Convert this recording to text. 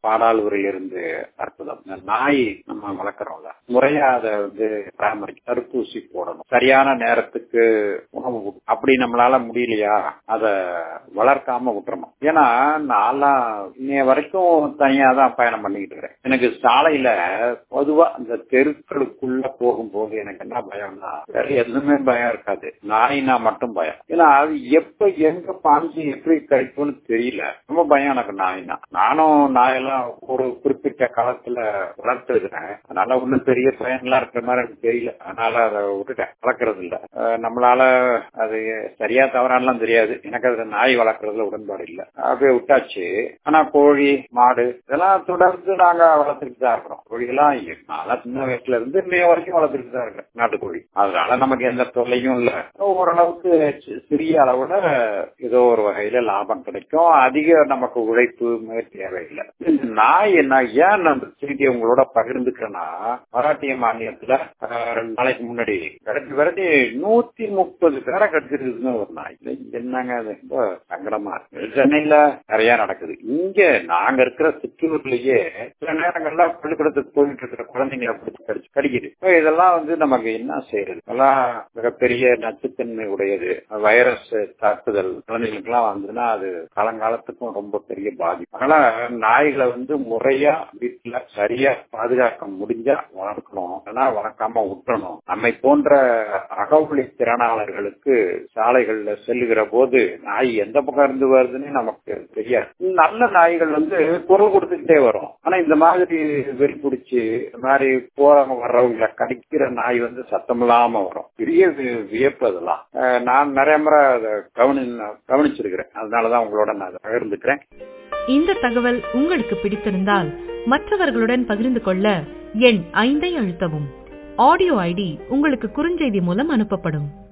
பாடாலூரிலிருந்து அற்புதம் இந்த நாய் நம்ம வளர்க்குறோம்ல முறையா அதை வந்து பராமரி தடுப்பூசி போடணும் சரியான நேரத்துக்கு உணவு கொடு- அப்படி நம்மளால முடியலையா அத வளர்க்காம விட்டுறணும் ஏன்னா நான்லாம் இன்னைய வரைக்கும் தனியா தான் பயணம் பண்ணிக்கிட்டு இருக்கிறேன் எனக்கு சாலையில பொதுவா அந்த தெருக்களுக்குள்ள போகும்போது எனக்கு என்ன பயம்னா வேற எதுவுமே பயம் இருக்காது நாய்னா மட்டும் பயம் ஏன்னா அது எப்ப எங்க பாஞ்சு எப்படி கிடைக்கும்னு தெரியல ரொம்ப பயம் எனக்கு நாய்னா நானும் நாயெல்லாம் ஒரு குறிப்பிட்ட காலத்துல வளர்த்துருக்கிறேன் அதனால ஒண்ணும் பெரிய பயன்லாம் இருக்கிற மாதிரி எனக்கு தெரியல அதனால அதை விட்டுட்டேன் வளர்க்கறது இல்ல அஹ் நம்மளால அது சரியா தவறானலாம் தெரியாது எனக்கு அதுல நாய் வளர்க்கறதுல உடன்பாடு இல்ல அப்படியே விட்டாச்சு ஆனா கோழி மாடு இதெல்லாம் தொடர்ந்து நாங்க வளர்த்துக்கிட்டு தான் இருக்கிறோம் கோழியெல்லாம் நான் சின்ன வயசுல இருந்து இன்னைய வரைக்கும் வளர்த்துக்கிட்டு தான் இருக்கேன் நாட்டுக்கோழி அதனால நமக்கு எந்த தொல்லையும் இல்ல ஓரளவுக்கு சி- சிறிய அளவுல ஏதோ ஒரு வகையில லாபம் கிடைக்கும் அதிக நமக்கு உழைப்பு முயற்சி தேவையில்லை இந்த நாய் என்ன ஏன் அந்த செய்தியை உங்களோட பகிர்ந்துக்கிறேன்னா மராட்டிய மாநிலத்துல அஹ், ரெண்டு நாளைக்கு முன்னாடி விரட்டி விரட்டி நூத்தி முப்பது பேரை கடிச்சிருக்குதுன்னு ஒரு நாய் இது என்னங்க அது ரொம்ப சங்கடமா இருக்கு சென்னையில நிறைய நடக்குது இங்க நாங்க இருக்கிற சிற்றூர்லயே சில நேரங்கள்ல பள்ளிக்கூடத்துக்கு போயிட்டு இருக்கிற குழந்தைங்களை பிடிச்சி கடிச்சு கடிக்குது இப்ப இதெல்லாம் வந்து நமக்கு என்ன செய்யறது இதெல்லாம் மிகப்பெரிய நச்சுத்தன்மை உடையது வைரஸ் தாக்குதல் குழந்தைகளுக்கு எல்லாம் வந்ததுன்னா அது காலங்காலத்துக்கும் ரொம்ப பெரிய பாதிப்பு அதனால நாய்களை வந்து முறையா வீட்டுல சரியா பாதுகாக்க முடிஞ்சா வளர்க்கணும் ஆனா வளர்க்காம விட்டுறணும் நம்மை போன்ற அகவழி திறனாளர்களுக்கு சாலைகள்ல செல்லுகிற போது நாய் எந்த பக்கம் இருந்து வருதுன்னு நமக்கு தெரியாது நல்ல நாய்கள் வந்து குரல் கொடுத்துக்கிட்டே வரும் ஆனா இந்த மாதிரி வெறி பிடிச்சி இந்த மாதிரி போறவங்க வர்றவங்களை கடிக்கிற நாய் வந்து சத்தம் இல்லாம வரும் பெரிய வி- வியப்பு அதெல்லாம் அஹ் நான் நிறைய முறை அதை கவனி கவனிச்சிருக்கிறேன் அதனாலதான் உங்களோட நான் அதை பகிர்ந்துக்கிறேன் இந்த தகவல் உங்களுக்கு பிடித்திருந்தால் மற்றவர்களுடன் பகிர்ந்து கொள்ள எண் ஐந்தை அழுத்தவும் ஆடியோ ஐடி உங்களுக்கு குறுஞ்செய்தி மூலம் அனுப்பப்படும்